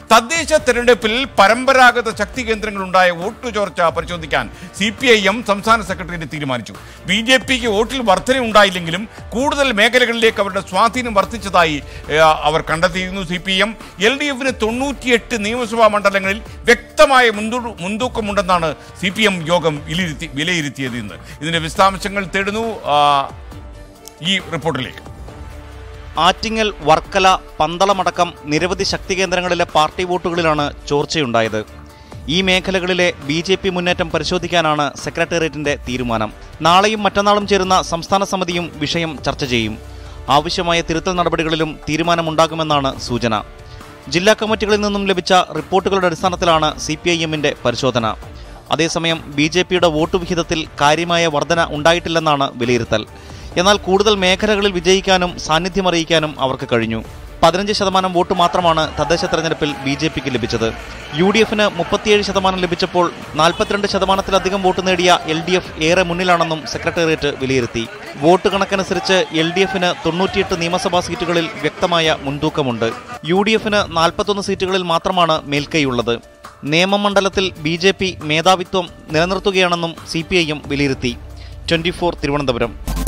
തദ്ദേശ തെരഞ്ഞെടുപ്പിൽ പരമ്പരാഗത ശക്തി കേന്ദ്രങ്ങളുണ്ടായ വോട്ട് ചോർച്ച പരിശോധിക്കാൻ സി പി ഐ എം സംസ്ഥാന സെക്രട്ടേറിയറ്റ് തീരുമാനിച്ചു ബി ജെ പിക്ക് വോട്ടിൽ വർധന ഉണ്ടായില്ലെങ്കിലും കൂടുതൽ മേഖലകളിലേക്ക് അവരുടെ സ്വാധീനം വർദ്ധിച്ചതായി ഏഹ്, അവർ കണ്ടെത്തിയിരുന്നു C P M L D എഫിന് തൊണ്ണൂറ്റിയെട്ട് നിയമസഭാ മണ്ഡലങ്ങളിൽ വ്യക്തമായ മുൻതൂ മുൻതൂക്കമുണ്ടെന്നാണ് സി പി എം യോഗം വിലയിരുത്തി വിലയിരുത്തിയത് ഇന്ന് ഇതിന്റെ വിശദാംശങ്ങൾ തേടുന്നു ആ, ഈ റിപ്പോർട്ടിലേക്ക് ആറ്റിങ്ങൽ വർക്കല പന്തളമടക്കം നിരവധി ശക്തി കേന്ദ്രങ്ങളിലെ പാർട്ടി വോട്ടുകളിലാണ് ചോർച്ചയുണ്ടായത് ഈ മേഖലകളിലെ ബി ജെ പി മുന്നേറ്റം പരിശോധിക്കാനാണ് സെക്രട്ടേറിയറ്റിന്റെ തീരുമാനം നാളെയും മറ്റന്നാളും ചേരുന്ന സംസ്ഥാന സമിതിയും വിഷയം ചർച്ച ചെയ്യും ആവശ്യമായ തിരുത്തൽ നടപടികളിലും തീരുമാനമുണ്ടാകുമെന്നാണ് സൂചന ജില്ലാ കമ്മിറ്റികളിൽ നിന്നും ലഭിച്ച റിപ്പോർട്ടുകളുടെ അടിസ്ഥാനത്തിലാണ് സി പി ഐ എമ്മിന്റെ പരിശോധന അതേസമയം ബി ജെ പിയുടെ വോട്ട് വിഹിതത്തിൽ കാര്യമായ വർധന ഉണ്ടായിട്ടില്ലെന്നാണ് വിലയിരുത്തൽ എന്നാൽ കൂടുതൽ മേഖലകളിൽ വിജയിക്കാനും സാന്നിധ്യം അറിയിക്കാനും അവർക്ക് കഴിഞ്ഞു പതിനഞ്ച് ശതമാനം വോട്ട് മാത്രമാണ് തദ്ദേശ തെരഞ്ഞെടുപ്പിൽ ബി ജെ പിക്ക് ലഭിച്ചത് യു ഡി എഫിന് മുപ്പത്തിയേഴ് ശതമാനം ലഭിച്ചപ്പോൾ നാൽപ്പത്തിരണ്ട് ശതമാനത്തിലധികം വോട്ട് നേടിയ എൽ ഡി എഫ് ഏറെ മുന്നിലാണെന്നും സെക്രട്ടേറിയറ്റ് വിലയിരുത്തി വോട്ട് കണക്കനുസരിച്ച് എൽ ഡി എഫിന് തൊണ്ണൂറ്റിയെട്ട് നിയമസഭാ സീറ്റുകളിൽ വ്യക്തമായ മുൻതൂക്കമുണ്ട് യു ഡി എഫിന് നാൽപ്പത്തൊന്ന് സീറ്റുകളിൽ മാത്രമാണ് മേൽക്കൈയുള്ളത് നിയമമണ്ഡലത്തിൽ ബി ജെ പി മേധാവിത്വം നിലനിർത്തുകയാണെന്നും സി പി ഐ എം വിലയിരുത്തി ട്വന്റി ഫോർ തിരുവനന്തപുരം